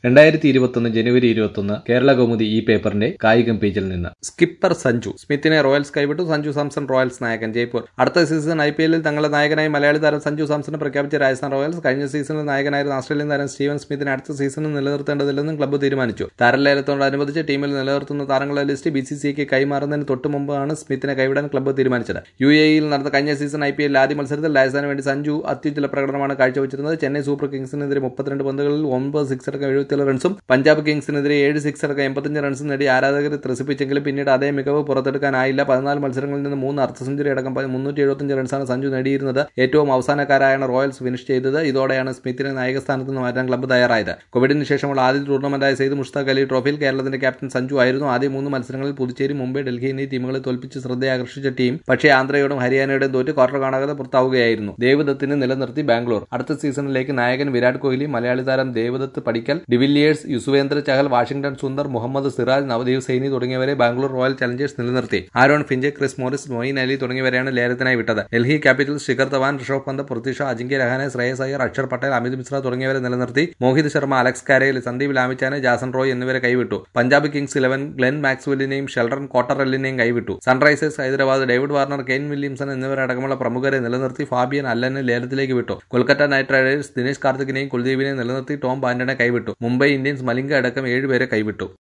രണ്ടായിരത്തി ഇരുപത്തൊന്ന് ജനുവരി ഇരുപത്തൊന്ന് കേരള കൗമുദി ഈ പേപ്പറിന്റെ കായികം പേജിൽ നിന്ന് സ്കിപ്പർ സഞ്ജു സ്മിത്തിനെ റോയൽസ് കൈവിട്ടു സഞ്ജു സാംസൺ റോയൽസ് നായകൻ ജയ്പൂർ അടുത്ത സീസൺ ഐ പി എല്ലിൽ തങ്ങളുടെ നായകനായി മലയാളി താരം സഞ്ജു സാംസണെ പ്രഖ്യാപിച്ച രാജസ്ഥാൻ റോയൽസ് കഴിഞ്ഞ സീസണിൽ നായകനായിരുന്ന ഓസ്ട്രേലിയൻ താരം സ്റ്റീവൻ സ്മിത്തിനെ അടുത്ത സീസണിൽ നിലനിർത്തേണ്ടതില്ലെന്നും ക്ലബ്ബ് തീരുമാനിച്ചു താരലേലത്തോടനുബന്ധിച്ച് ടീമിൽ നിലനിർത്തുന്ന താരങ്ങളുടെ ലിസ്റ്റ് ബി സി സിക്ക് കൈമാറുന്നതിന് തൊട്ടു മുമ്പാണ് സ്മിത്തിനെ കൈവിടാൻ ക്ലബ്ബ് തീരുമാനിച്ചത് യു എയിൽ നടന്ന കഴിഞ്ഞ സീസൺ ഐ പി എല്ലിൽ ആദ്യ മത്സരത്തിൽ രാജസ്ഥാന് വേണ്ടി സഞ്ജു അത്യുജ്വല പ്രകടനമാണ് കാഴ്ചവെച്ചിരുന്നത് ചെന്നൈ സൂപ്പർ കിങ്സിനെതിരെ മുപ്പത്തിരണ്ട് പന്തുകളിൽ ഒൻപത് സിക്സ് അടക്കം എഴുപത്തിയേഴ് റൺസും പഞ്ചാബ് കിങ്സിനെതിരെ ഏഴ് സിക്സ് അടക്കം എൺപത്തഞ്ച് റൺസും നേടി ആരാധകരെ ത്രസിപ്പിച്ചെങ്കിലും പിന്നീട് അതേ മികവ് പുറത്തെടുക്കാനായില്ല പതിനാല് മത്സരങ്ങളിൽ നിന്ന് മൂന്ന് അർദ്ധ സെഞ്ചുറി അടക്കം മുന്നൂറ്റി എഴുപത്തഞ്ച് റൺസാണ് സഞ്ജു നേടിയിരുന്നത് ഏറ്റവും അവസാനക്കാരായാണ് റോയൽസ് ഫിനിഷ് ചെയ്തത് ഇതോടെയാണ് സ്മിത്തിനെ നായകസ്ഥാനത്ത് നിന്ന് മാറ്റാൻ ക്ലബ്ബ് തയ്യാറായത് കോവിഡിന് ശേഷമുള്ള ആദ്യ ടൂർണമെന്റായ സെയ്ദ് മുഷ്താഖ് അലി ട്രോഫിയിൽ കേരളത്തിന്റെ ക്യാപ്റ്റൻ സഞ്ജു ആയിരുന്നു ആദ്യ മൂന്ന് മത്സരങ്ങളിൽ പുതുച്ചേരി മുംബൈ ഡൽഹി എന്നീ ടീമുകളെ തോൽപ്പിച്ച് ശ്രദ്ധയാകർഷിച്ച ടീം പക്ഷേ ആന്ധ്രയോടും ഹരിയാനയോടും തോറ്റ് ക്വാർട്ടർ കാണാതെ പുറത്താവുകയായിരുന്നു ദേവദത്തിനെ നിലനിർത്തി ബാംഗ്ലൂർ അടുത്ത സീസണിലേക്ക് നായകൻ വിരാട് കോഹ്ലി മലയാളി താരം ദേവദത്ത് പടിക്കൽ ഡിവില്ലിയേഴ്സ് യുസുവേന്ദ്ര ചഹൽ വാഷിംഗ്ടൺ സുന്ദർ മുഹമ്മദ് സിറാജ് നവദീപ് സൈനി തുടങ്ങിയവരെ ബാംഗ്ലൂർ റോയൽ ചലഞ്ചേഴ്സ് നിലനിർത്തി Aaron ഫിഞ്ചെ Chris Morris Moin Ali തുടങ്ങിയവരെയാണ് ലേലത്തിനായി വിട്ടത് ഡൽഹി ക്യാപിറ്റൽസ് ശിഖർ ധവാൻ ഋഷഭ് പന്ത് പൃഥ്വിഷ അജിങ്ക്യ രഹാനെ ശ്രേയസ് അയ്യർ അക്ഷർ പട്ടേൽ അമിത് മിശ്ര തുടങ്ങിയവരെ നിലനിർത്തി Mohit Sharma Alex Carey Sandeep Lamichhane Jason Roy എന്നിവരെ കൈവിട്ടു പഞ്ചാബ് കിങ്സ് ഇലവൻ ഗ്ലെൻ മാക്സ്വെല്ലിനെയും ഷെൽറൺ കോട്ടറെല്ലിനെയും കൈവിട്ടു Sunrisers Hyderabad David Warner Kane Williamson എന്നിവരടക്കമുള്ള പ്രമുഖരെ നിലനിർത്തി ഫാബിയൻ അല്ലനെ ലേലത്തിലേക്ക് വിട്ടു കൊൽക്കത്ത നൈറ്റ് റൈഡേഴ്സ് ദിനേശ് കാർത്തികിനെയും കുൽദീപിനെയും നിലനിർത്തി ടോം ബാൻഡനെ കൈവിട്ടു മുംബൈ ഇന്ത്യൻസ് മലിംഗ അടക്കം ഏഴുപേരെ കൈവിട്ടു